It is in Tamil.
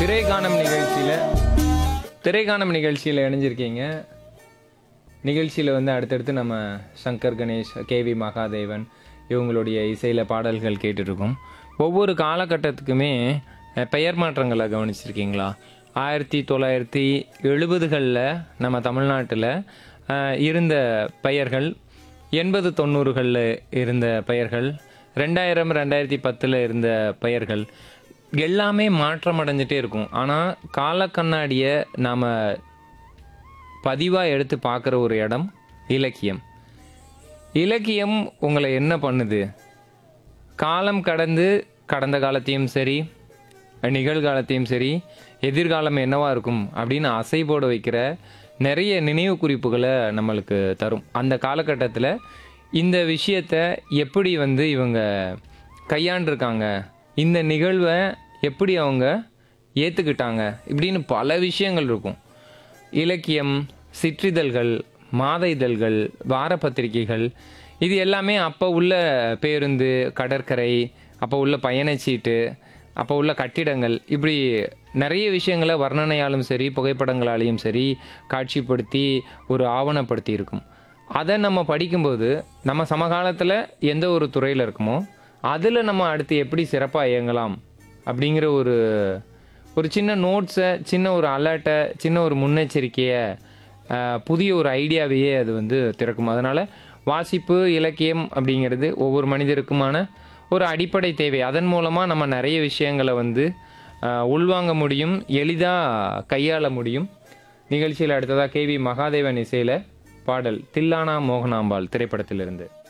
திரைக்கானம் நிகழ்ச்சியில் திரைக்கானம் நிகழ்ச்சியில் இணைஞ்சிருக்கீங்க நிகழ்ச்சியில் வந்து அடுத்தடுத்து நம்ம சங்கர் கணேஷ் கேவி மகாதேவன் இவங்களுடைய இசையில் பாடல்கள் கேட்டுட்ருக்கோம் ஒவ்வொரு காலகட்டத்துக்குமே அஹ், பெயர் மாற்றங்களை கவனிச்சிருக்கீங்களா ஆயிரத்தி தொள்ளாயிரத்தி எழுபதுகளில் நம்ம தமிழ்நாட்டில் அஹ், இருந்த பெயர்கள் எண்பது தொண்ணூறுகளில் இருந்த பெயர்கள் ரெண்டாயிரம் ரெண்டாயிரத்தி பத்தில் இருந்த பெயர்கள் எல்லாமே மாற்றம் அடைஞ்சிட்டே இருக்கும் ஆனால் கால கண்ணாடியை நாம் பதிவாக எடுத்து பார்க்குற ஒரு இடம் இலக்கியம் இலக்கியம் உங்களை என்ன பண்ணுது காலம் கடந்து கடந்த காலத்தையும் சரி நிகழ்காலத்தையும் சரி எதிர்காலம் என்னவா இருக்கும் அப்படின்னு அசை போட வைக்கிற நிறைய நினைவு குறிப்புகளை நம்மளுக்கு தரும் அந்த காலகட்டத்தில் இந்த விஷயத்த எப்படி வந்து இவங்க கையாண்டிருக்காங்க இந்த நிகழ்வை எப்படி அவங்க ஏற்றுக்கிட்டாங்க இப்படின்னு பல விஷயங்கள் இருக்கும் இலக்கியம் சிற்றிதழ்கள் மாத இதழ்கள் வார பத்திரிகைகள் இது எல்லாமே அப்போ உள்ள பேருந்து கடற்கரை அப்போ உள்ள பயணச்சீட்டு அப்போ உள்ள கட்டிடங்கள் இப்படி நிறைய விஷயங்களை வர்ணனையாலும் சரி புகைப்படங்களாலையும் சரி காட்சிப்படுத்தி ஒரு ஆவணப்படுத்தி இருக்கும் அதை நம்ம படிக்கும்போது நம்ம சமகாலத்தில் எந்த ஒரு துறையில் இருக்குமோ அதில் நம்ம அடுத்து எப்படி சிறப்பாக இயங்கலாம் அப்படிங்கிற ஒரு ஒரு சின்ன நோட்ஸை சின்ன ஒரு அலர்ட்டை சின்ன ஒரு முன்னெச்சரிக்கையை ஆஹ், புதிய ஒரு ஐடியாவையே அது வந்து திறக்கும் அதனால் வாசிப்பு இலக்கியம் அப்படிங்கிறது ஒவ்வொரு மனிதருக்குமான ஒரு அடிப்படை தேவை அதன் மூலமாக நம்ம நிறைய விஷயங்களை வந்து ஆஹ், உள்வாங்க முடியும் எளிதாக கையாள முடியும் நிகழ்ச்சியில் அடுத்ததாக கேவி மகாதேவன் இசையில் பாடல் தில்லானா மோகனாம்பாள் திரைப்படத்திலிருந்து